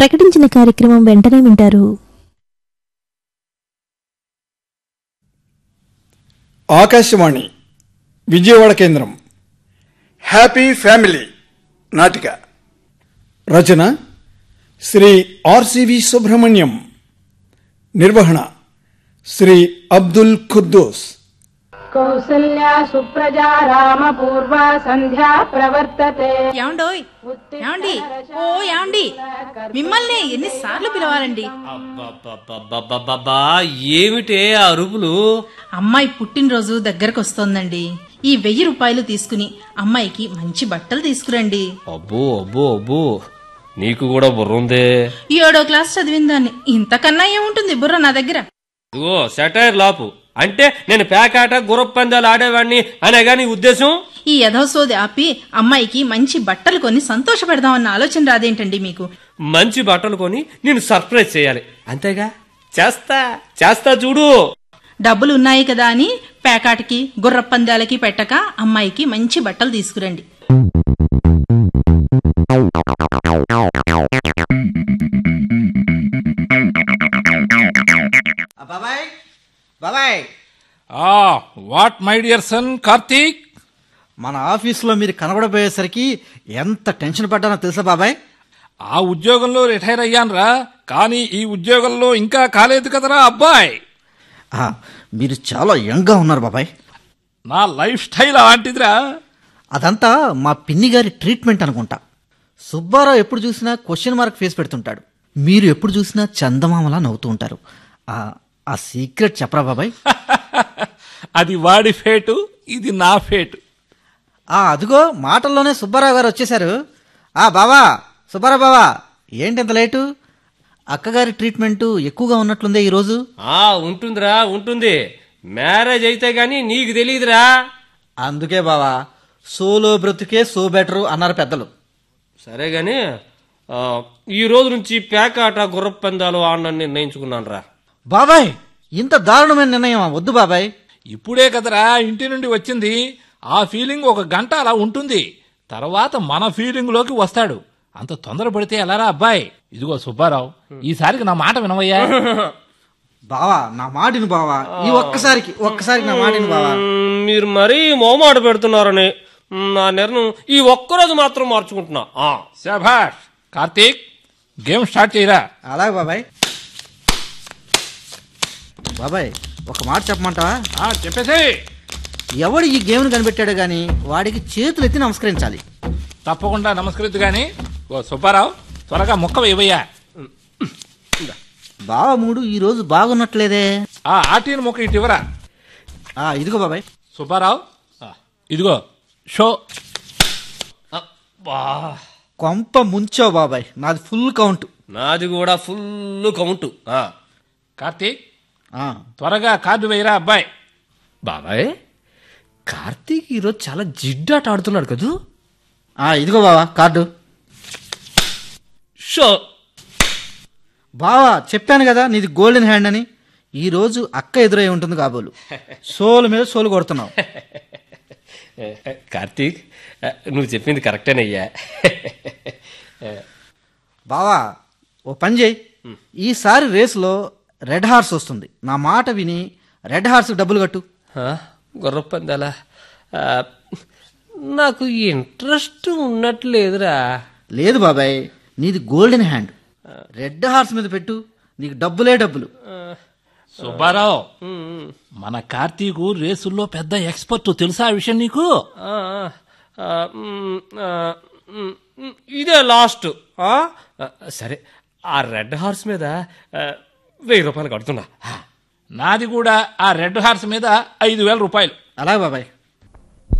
ప్రకటించిన కార్యక్రమం వెంటనే వింటారు ఆకాశవాణి విజయవాడ కేంద్రం హ్యాపీ ఫ్యామిలీ నాటిక రచన శ్రీ ఆర్సివి సుబ్రహ్మణ్యం నిర్వహణ శ్రీ అబ్దుల్ ఖుద్దూస్ కౌసల్యా సుప్రజా రామ పూర్వ సంధ్యా ప్రవర్తతే ఏమండోయ్ ఏమండి ఓ ఏమండి మిమ్మల్ని ఎన్నిసార్లు పిలవాలండి అబ్బబ్బబ్బబ్బబ్బబ్బా, ఏమిటే ఆ అరుపులు అమ్మాయి పుట్టినరోజు దగ్గరకు వస్తోందండి ఈ వెయ్యి రూపాయలు తీసుకుని అమ్మాయికి మంచి బట్టలు తీసుకురండి అబ్బో అబ్బో అబ్బో నీకు కూడా బుర్ర ఉందే ఏడో క్లాస్ చదివిందాన్ని ఇంతకన్నా ఏముంటుంది బుర్ర నా దగ్గర ఇదిగో సెటైర్ లాపు అంటే నేను పేకాట గుర్రపు పందాలు ఆడేవాడిని అనే గాని ఉద్దేశం ఈ యథోసోది ఆపి అమ్మాయికి మంచి బట్టలు కొని సంతోష పెడదామన్న ఆలోచన రాదేంటండి మీకు మంచి బట్టలు కొని నేను సర్ప్రైజ్ చేయాలి అంతేగా చేస్తా చేస్తా చూడు డబ్బులు ఉన్నాయి కదా అని పేకాటకి గుర్రపందాలకి పెట్టక అమ్మాయికి మంచి బట్టలు తీసుకురండి బాబాయ్ బాబాయ్ ఆ what my dear son Karthik మన ఆఫీసులో మీరు కనబడబోయేసరికి ఎంత టెన్షన్ పడ్డానో తెలుసా బాబాయ్ ఆ ఉద్యోగంలో రిటైర్ అయ్యానురా కానీ ఈ ఉద్యోగంలో ఇంకా కాలేదు కదరా అబ్బాయ్ ఆ, మీరు చాలా యంగ్గా ఉన్నారు బాబాయ్ నా లైఫ్ స్టైల్ అలాంటిదిరా అదంతా మా పిన్ని గారి ట్రీట్మెంట్ అనుకుంటా సుబ్బారావు ఎప్పుడు చూసినా క్వశ్చన్ మార్క్ ఫేస్ పెడుతుంటాడు మీరు ఎప్పుడు చూసినా చందమామలా నవ్వుతూ ఉంటారు ఆ, ఆ సీక్రెట్ చెప్పరా బాబాయ్ అది వాడి ఫేటు ఇది నా ఫేటు ఆ అదిగో మాటల్లోనే సుబ్బారావు గారు వచ్చేశారు ఆ బావా సుబ్బారావు బావా ఏంటి ఇంత లేటు అక్కగారి ట్రీట్మెంట్ ఎక్కువగా ఉన్నట్లుందే ఈరోజు ఆ ఉంటుందిరా ఉంటుంది మ్యారేజ్ అయితే గాని నీకు తెలియదురా అందుకే బావా సోలో బ్రతుకే సో బెటరు అన్నారు పెద్దలు సరే గాని ఆ, ఈ రోజు నుంచి పేకాట గుర్రపు పందాలు ఆడనని నిర్ణయించుకున్నాను రా బాబాయ్ ఇంత దారుణమైన నిర్ణయం వద్దు బాబాయ్ ఇప్పుడే కదరా ఇంటి నుండి వచ్చింది ఆ ఫీలింగ్ ఒక గంట అలా ఉంటుంది తర్వాత మన ఫీలింగ్ లోకి వస్తాడు అంత తొందరపడితే ఎలారా అబ్బాయి ఇదిగో సుబ్బారావు ఈసారికి నా మాట వినవయ్యా బావా నా మాటిని బావా ఈ ఒక్కసారికి ఒక్కసారికి నా మాటిని బావా మ్మ్, మీరు మరీ మోమాట పెడుతున్నారని మ్మ్, నా నిర్ణయం ఈ ఒక్కరోజు మాత్రం మార్చుకుంటున్నా ఆ, శభాష్ కార్తీక్ గేమ్ స్టార్ట్ చేయరా అలాగే బాబాయ్ బాబాయ్ ఒక మాట చెప్పమంటావా ఆ, చెప్పేసేయ్ ఎవడు ఈ గేమ్ను కనిపెట్టాడో గాని వాడికి చేతులు ఎత్తి నమస్కరించాలి తప్పకుండా నమస్కరిద్దు గాని ఓ సుబ్బారావు త్వరగా ముక్క వేయవయ్యా బావ మూడు ఈ రోజు బాగున్నట్లేదే ఆ ఆటీని ముక్క ఇటు ఇవ్వరా ఆ ఇదిగో బాబాయ్ సుబ్బారావు ఆ, ఇదిగో షో అబ్బా, కొంప ముంచావు బాబాయ్ నాది ఫుల్ కౌంట్ నాది కూడా ఫుల్ కౌంటు ఆ. కార్తీక్ ఆ, త్వరగా కార్డు వేయరా అబ్బాయి బాబాయ్ కార్తీక్ ఈరోజు చాలా జిడ్డాట ఆడుతున్నాడు కదూ ఆ ఇదిగో బావా కార్డు షో బావా చెప్పాను కదా నీది గోల్డెన్ హ్యాండ్ అని ఈ రోజు అక్క ఎదురై ఉంటుంది కాబోలు సోలు మీద సోలు కొడుతున్నావు కార్తీక్ నువ్వు చెప్పింది కరెక్టేనయ్యా బావా ఓ పని చేయి ఈసారి రేసులో రెడ్ హార్స్ వస్తుంది నా మాట విని రెడ్ హార్స్ డబ్బులు కట్టు గుర్రపందాలా నాకు ఇంట్రెస్ట్ ఉన్నట్లేదురా లేదు బాబాయ్ నీది గోల్డెన్ హ్యాండ్ రెడ్ హార్స్ మీద పెట్టు నీకు డబ్బులే డబ్బులు సుబ్బారావు మన కార్తీకు రేసుల్లో పెద్ద ఎక్స్పర్ట్ తెలుసా ఆ విషయం నీకు ఆ, ఆ, మ్, ఆ, మ్, మ్, ఇదే లాస్ట్ ఆ? ఆ, సరే ఆ రెడ్ హార్స్ మీద ఆ, వెయ్యి రూపాయలు కడుతున్నా నాది కూడా ఆ రెడ్ హార్స్ మీద ఐదు వేల రూపాయలు అలాగే బాబాయ్